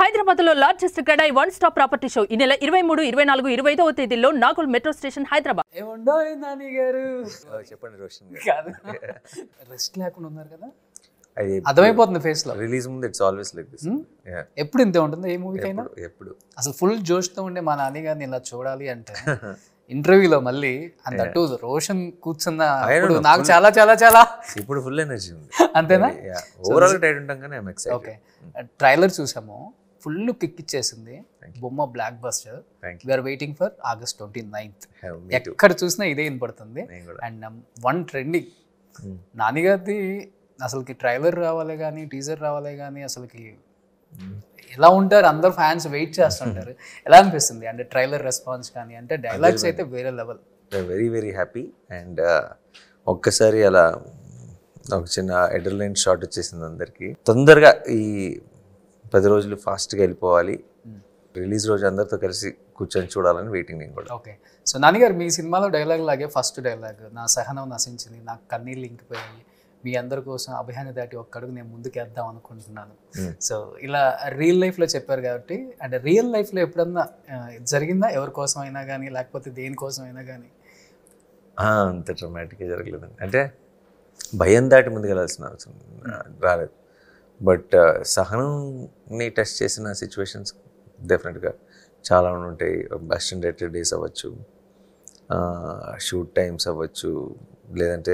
హైదరాబాద్ లో largest CREDAI one stop property show ఈ నెల ఇరవై మూడు ఇరవై నాలుగు ఇరవై ఐదవ తేదీలో నాగోల్ మెట్రో స్టేషన్ హైదరాబాద్ ఏముండో నాని గారు చెప్పండి రోషన్ కాదు రెస్ట్ లేకుండా ఉన్నారు కదా అది అర్థమైపోతుంది ఫేస్ లో రిలీజ్ ముందు ఇట్స్ ఆల్వేస్ లైక్ దిస్ ఎప్పుడు ఇంతే ఉంటుంది ఏ మూవీకైనా ఎప్పుడు ఎప్పుడు అసలు ఫుల్ జోష్తో ఉండే మా నాని గారిని ఇలా చూడాలి అంటే ఇంటర్వ్యూలో మళ్ళీ అంత అటు రోషన్ కూర్చున్న అప్పుడు నాకు చాలా చాలా చాలా ఇప్పుడు ఫుల్ ఎనర్జీ ఉంది అంతేనా ఓవరాల్ టైట్ ఉంటాం కానీ ఐఎమ్ ఎక్సైటెడ్ ఓకే ట్రైలర్ చూసాము ఫుల్ కిక్ ఇచ్చేసింది బొమ్మ blockbuster Thank we're waiting for August twenty ninth me too ఎక్కడ చూసినా ఇదే వినపడుతుంది నేను కూడా అండ్ వన్ ట్రెండింగ్ నానిగారిది అసలుకి ట్రైలర్ రావాలి కానీ టీజర్ రావాలి కానీ అసలుకి ఎలా ఉంటారు అందరు ఫ్యాన్స్ వెయిట్ చేస్తుంటారు ఎలా అనిపిస్తుంది అంటే ట్రైలర్ రెస్పాన్స్ కానీ అంటే డైలాగ్స్ అయితే వేరే level very very happy and ఒక్కసారి అలా ఒక చిన్న ఎడర్లైన్ షాట్ వచ్చేసింది అందరికి తొందరగా ఈ పది రోజులు ఫాస్ట్గా వెళ్ళిపోవాలి రిలీజ్ రోజు అందరితో కలిసి కూర్చొని చూడాలని వెయిటింగ్ నేను కూడా ఓకే సో నాన్నగారు మీ సినిమాలో డైలాగ్ లాగే ఫస్ట్ డైలాగ్ నా సహనం నశించింది నాకు కన్నీళ్ళు ఇంకిపోయాయి మీ అందరి కోసం అభిహాన్ని దాటి ఒక్క అడుగు నేను ముందుకు వేద్దాం అనుకుంటున్నాను సో ఇలా రియల్ లైఫ్లో చెప్పారు కాబట్టి అంటే రియల్ లైఫ్లో ఎప్పుడన్నా ఆ, జరిగిందా ఎవరి కోసం అయినా కానీ లేకపోతే దేనికోసం అయినా కానీ ఆ, అంత డ్రమాటిక్గా జరగలేదండి అంటే భయం దాటి ముందుకు వెళ్ళాల్సిన అవసరం రాలేదు బట్ సహనంని టెస్ట్ చేసిన సిచ్యువేషన్స్ డెఫినెట్గా చాలా ఉంటాయి అసిస్టెంట్ డైరెక్టర్ డేస్ అవ్వచ్చు షూట్ టైమ్స్ అవ్వచ్చు లేదంటే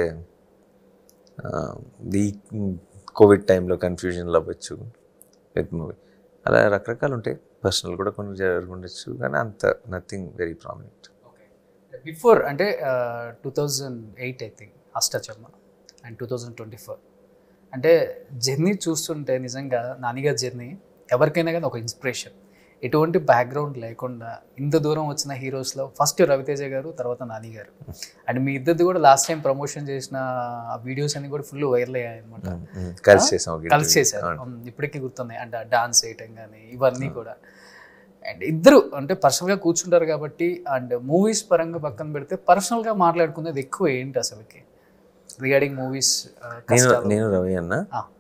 ది కోవిడ్ టైంలో కన్ఫ్యూజన్లు అవ్వచ్చు విత్ మూవీ అలా రకరకాలు ఉంటాయి పర్సనల్ కూడా కొన్ని జరుగుండొచ్చు కానీ అంత నథింగ్ వెరీ ప్రామినెంట్ బిఫోర్ అంటే two thousand eight I think Ashtachamma and two thousand twenty four అంటే జర్నీ చూస్తుంటే నిజంగా నానిగారి జర్నీ ఎవరికైనా కానీ ఒక ఇన్స్పిరేషన్ ఎటువంటి బ్యాక్గ్రౌండ్ లేకుండా ఇంత దూరం వచ్చిన హీరోస్లో ఫస్ట్ రవితేజ గారు తర్వాత నాని గారు అండ్ మీ ఇద్దరిది కూడా లాస్ట్ టైం ప్రమోషన్ చేసిన ఆ వీడియోస్ అన్ని కూడా ఫుల్ వైరల్ అయ్యాయి అనమాట కలిసి చేసాం ఒక కలిసి interview. చేశారు అవును. ఉమ్, ఇప్పటికీ గుర్తున్నాయి అంటే డాన్స్ చేయటం కానీ ఇవన్నీ కూడా అండ్ ఇద్దరు అంటే పర్సనల్గా కూర్చుంటారు కాబట్టి అండ్ మూవీస్ పరంగా పక్కన పెడితే పర్సనల్గా మాట్లాడుకునేది ఎక్కువ ఏంటి అసలుకి రిగార్డింగ్ మూవీస్ నేను నేను రవి అన్న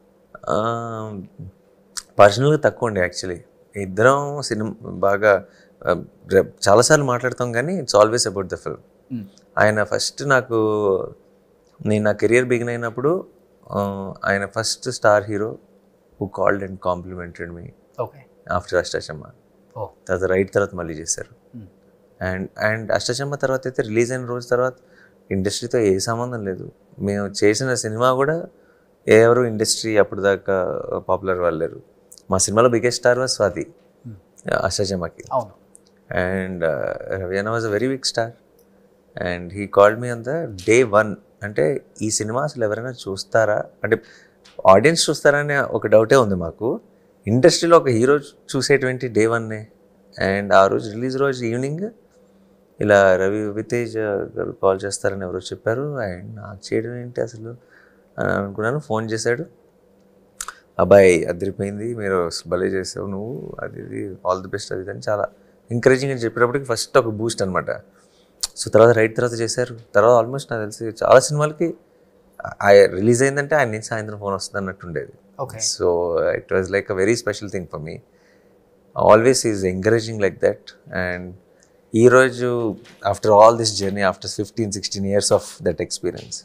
పర్సనల్గా తక్కువ అండి యాక్చువల్లీ ఇద్దరం సినిమా బాగా ఆ, రే- చాలాసార్లు మాట్లాడతాం కానీ it's always about the film ఆయన ఫస్ట్ నాకు నేను నా కెరియర్ బిగిన్ అయినప్పుడు ఆ, ఆయన first star hero who called and complimented me okay after Ashtachamma ఓ తర్వాత రైట్ తర్వాత మళ్ళీ చేశారు అండ్ అండ్ అష్టచమ్మ తర్వాత అయితే రిలీజ్ అయిన రోజు తర్వాత ఇండస్ట్రీతో ఏ సంబంధం లేదు మేము చేసిన సినిమా కూడా ఎవరు ఇండస్ట్రీ అప్పుడు దాకా పాపులర్ వాళ్ళు లేరు మా సినిమాలో బిగ్గెస్ట్ స్టార్ వాజ్ స్వాతి అష్టచమ్మకి అవును అండ్ రవియానా was a very big star and he called me on the day one అంటే ఈ సినిమా అసలు ఎవరైనా చూస్తారా అంటే ఆడియన్స్ చూస్తారనే ఒక డౌటే ఉంది మాకు ఇండస్ట్రీలో ఒక హీరో చూసేటువంటి డే వన్నే అండ్ ఆ రోజు రిలీజ్ రోజు ఈవినింగ్ ఇలా రవి వితేజ్ గారు కాల్ చేస్తారని ఎవరో చెప్పారు అండ్ నాకు చేయడం ఏంటి అసలు అని అనుకున్నాను ఫోన్ చేశాడు అబ్బాయి అదిరిపోయింది మీరు అసలు భలే చేసావు నువ్వు అది ఇది ఆల్ ది బెస్ట్ అది ఇది అని చాలా ఎంకరేజింగ్ అని చెప్పేటప్పటికి ఫస్ట్ ఒక బూస్ట్ అనమాట సో తర్వాత రైట్ తర్వాత చేశారు తర్వాత ఆల్మోస్ట్ నాకు తెలిసి చాలా సినిమాలకి రిలీజ్ అయిందంటే ఆయన నుంచి సాయంత్రం ఫోన్ వస్తుంది అన్నట్టు ఉండేది okay so it was like a very special thing for me always is encouraging like that and ఈరోజు after all this journey after fifteen sixteen years of that experience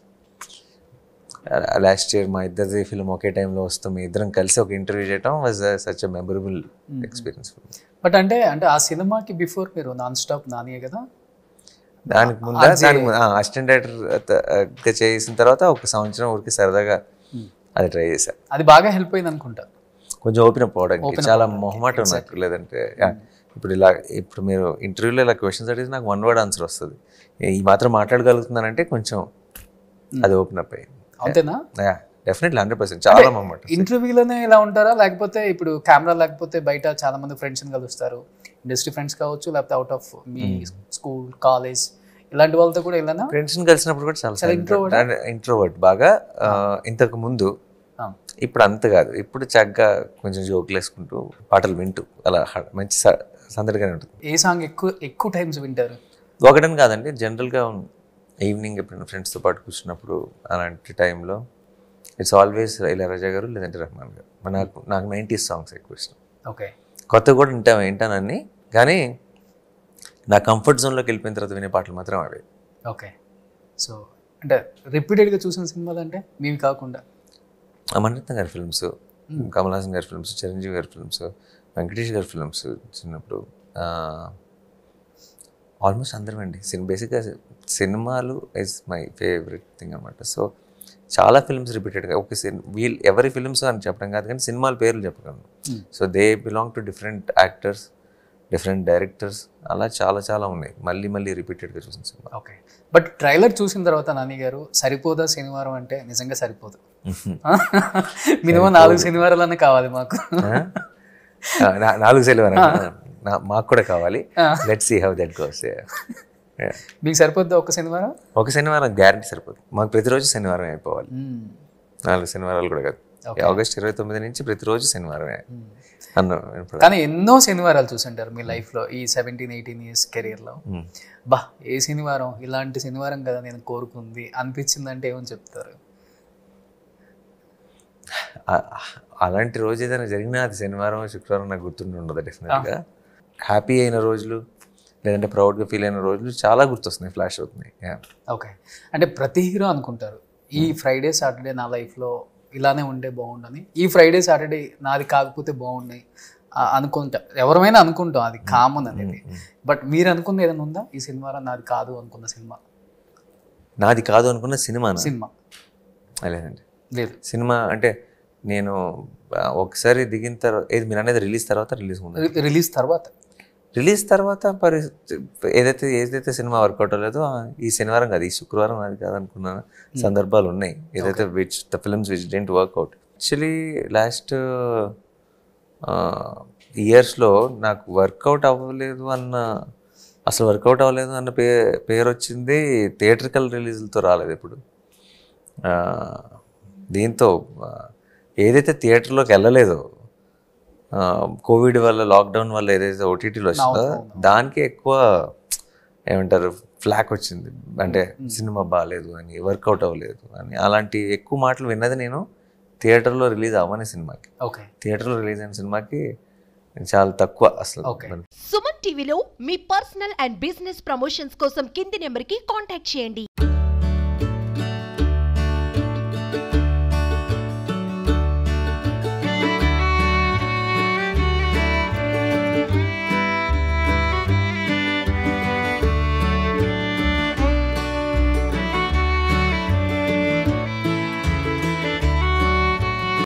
last year మా ఇద్దరిది film ఒకే టైంలో వస్తాం మీ ఇద్దరం కలిసి ఒక interview చేయడం was such a memorable experience but అంటే అంటే ఆ సినిమాకి బిఫోర్ మీరు నాన్ స్టాప్ నానియే కదా దానికి ముందు దానికి అసిస్టెంట్ డైరెక్టర్ చేసిన తర్వాత ఒక సంవత్సరం ఊరికి సరదాగా అది ట్రై చేశా అది బాగా హెల్ప్ అయింది అనుకుంటా కొంచెం ఓపెన్ అప్ అవడానికి చాలా మొహమాటం నాకు లేదంటే yeah, ఇప్పుడు ఇలా ఇప్పుడు మీరు ఇంటర్వ్యూలో ఇలా క్వశ్చన్స్ అడిగితే నాకు వన్ వర్డ్ ఆన్సర్ వస్తుంది ఈ మాత్రం మాట్లాడగలుగుతున్నానంటే కొంచెం అది ఓపెన్ అప్ అయ్యింది అంతేనా డెఫినెట్లీ హండ్రెడ్ పర్సెంట్ చాలా మొహమాటం ఇంటర్వ్యూలోనే ఇలా ఉంటారా లేకపోతే ఇప్పుడు కెమెరా లేకపోతే బయట చాలా మంది ఫ్రెండ్స్ని కలుస్తారు ఇండస్ట్రీ ఫ్రెండ్స్ కావచ్చు లేకపోతే అవుట్ ఆఫ్ మీ స్కూల్ కాలేజ్ ఇలాంటి వాళ్ళతో కూడా ఇలానా ఫ్రెండ్స్ని కలిసినప్పుడు కూడా చాలా ఇంట్రోవర్ట్ బాగా ఆ, ఇంతకు ముందు ఆ. ఇప్పుడు అంత కాదు ఇప్పుడు చక్కగా కొంచెం జోకులు వేసుకుంటూ పాటలు వింటూ అలా హ- మంచి స- సందడిగానే ఉంటుంది ఏ సాంగ్ ఎక్కువ ఎక్కువ టైమ్స్ వింటారు ఒకటని కాదండి జనరల్గా ఈవినింగ్ ఎప్పుడైనా ఫ్రెండ్స్తో పాటు కూర్చున్నప్పుడు అలాంటి టైంలో ఇట్స్ ఆల్వేస్ ఇళయరాజా గారు లేదంటే రెహమాన్ గారు మరి నాకు నాకు నైంటీస్ సాంగ్స్ ఎక్కువ ఇష్టం ఓకే కొత్తగా కూడా వింటా వింటానని కానీ నా కంఫర్ట్ జోన్లోకి వెళ్ళిపోయిన తర్వాత వినే పాటలు మాత్రం అవి ఓకే సో అంటే రిపీటెడ్గా చూసిన సినిమాలు అంటే మీవి కాకుండా అమర్నాథ్ గారి ఫిల్మ్స్ కమల్ హాసన్ గారి ఫిల్మ్స్ చిరంజీవి గారి ఫిల్మ్స్ వెంకటేష్ గారి ఫిల్మ్స్ చిన్నప్పుడు ఆల్మోస్ట్ అందరం అండి సినిమా బేసిక్గా సినిమాలు ఇస్ మై ఫేవరెట్ థింగ్ అనమాట సో చాలా ఫిల్మ్స్ రిపీటెడ్గా ఒక సిన్ వీళ్ళు ఎవరి ఫిల్మ్స్ అని చెప్పడం కాదు కానీ సినిమాల పేర్లు చెప్పగలను so they belong to different actors different directors అలా చాలా చాలా ఉన్నాయి మళ్ళీ మళ్ళీ రిపీటెడ్గా చూసిన సినిమా ఓకే బట్ ట్రైలర్ చూసిన తర్వాత నాని గారు సరిపోదా శనివారం అంటే నిజంగా సరిపోదు మినిమం నాలుగు శనివారాలనే కావాలి మాకు ఆ, నా- నాలుగు సెలవు మాకు కూడా కావాలి let see how that goes మీకు సరిపోద్దా ఒక శనివారం ఒక శనివారం గ్యారంటీ సరిపోతుంది మాకు ప్రతిరోజు శనివారం అయిపోవాలి మ్మ్. నాలుగు శనివారాలు కూడా కాదు ఆగస్ట్ ఇరవై తొమ్మిది నుంచి ప్రతిరోజు శనివారమే అన్న ఇప్పుడు కానీ ఎన్నో శనివారాలు చూసుంటారు మీ లైఫ్లో ఈ సెవెంటీన్ ఎయిటీన్ ఇయర్స్ కెరీర్లో మ్మ్. బా ఏ శనివారం ఇలాంటి శనివారం కదా నేను కోరుకుంది అనిపించిందంటే ఏమని చెప్తారు ఆ- అలాంటి రోజు ఏదైనా జరిగినా అది శనివారం శుక్రవారం నాకు గుర్తుండి ఉండదు డెఫినెట్గా హ్యాపీ అయిన రోజులు లేదంటే ప్రౌడ్గా ఫీల్ అయిన రోజులు చాలా గుర్తొస్తున్నాయి ఫ్లాష్ అవుతున్నాయి Yeah. ఓకే అంటే ప్రతి హీరో అనుకుంటారు ఈ ఫ్రైడే సాటర్డే నా లైఫ్లో ఇలానే ఉంటే బాగుండని ఈ ఫ్రైడే సాటర్డే నాది కాకపోతే బాగున్నాయి ఆ, అనుకుంటా ఎవరమైనా అనుకుంటాం అది కామన్ అనేది బట్ మీరు అనుకున్న ఏదైనా ఉందా ఈ సినిమా నాది కాదు అనుకున్న సినిమా నాది కాదు అనుకున్న సినిమా సినిమా లేదండి లేదు సినిమా అంటే నేను ఆ, ఒకసారి దిగిన తర్వాత ఏది మీరు అనేది రిలీజ్ తర్వాత రిలీజ్ ముందు రి- రిలీజ్ తర్వాత రిలీజ్ తర్వాత పరి ఏదైతే ఏదైతే సినిమా వర్కౌట్ అవ్వలేదో ఆ, ఈ శనివారం కాదు ఈ శుక్రవారం అది కాదు అనుకున్న సందర్భాలు ఉన్నాయి ఏదైతే which the films which didn't work out actually last ఇయర్స్లో నాకు వర్కౌట్ అవ్వలేదు అన్న అసలు వర్కౌట్ అవ్వలేదు అన్న పే పేరు వచ్చింది థియేట్రికల్ రిలీజులతో రాలేదు ఇప్పుడు ఆ, దీంతో ఆ, ఏదైతే థియేటర్లోకి వెళ్ళలేదో ఆ, కోవిడ్ వల్ల లాక్డౌన్ వల్ల ఏదైతే ఓటీటీలో వచ్చిందో దానికి ఎక్కువ ఏమంటారు ఫ్లాక్ వచ్చింది అంటే సినిమా బాగాలేదు అని వర్కౌట్ అవ్వలేదు అని అలాంటి ఎక్కువ మాటలు విన్నది నేను థియేటర్లో రిలీజ్ అవ్వని సినిమాకి ఓకే థియేటర్లో రిలీజ్ అయిన సినిమాకి చాలా తక్కువ అసలు Okay. మన- సుమన్ టీవీలో మీ పర్సనల్ అండ్ బిజినెస్ ప్రమోషన్స్ కోసం కింది నెంబర్కి కాంటాక్ట్ చేయండి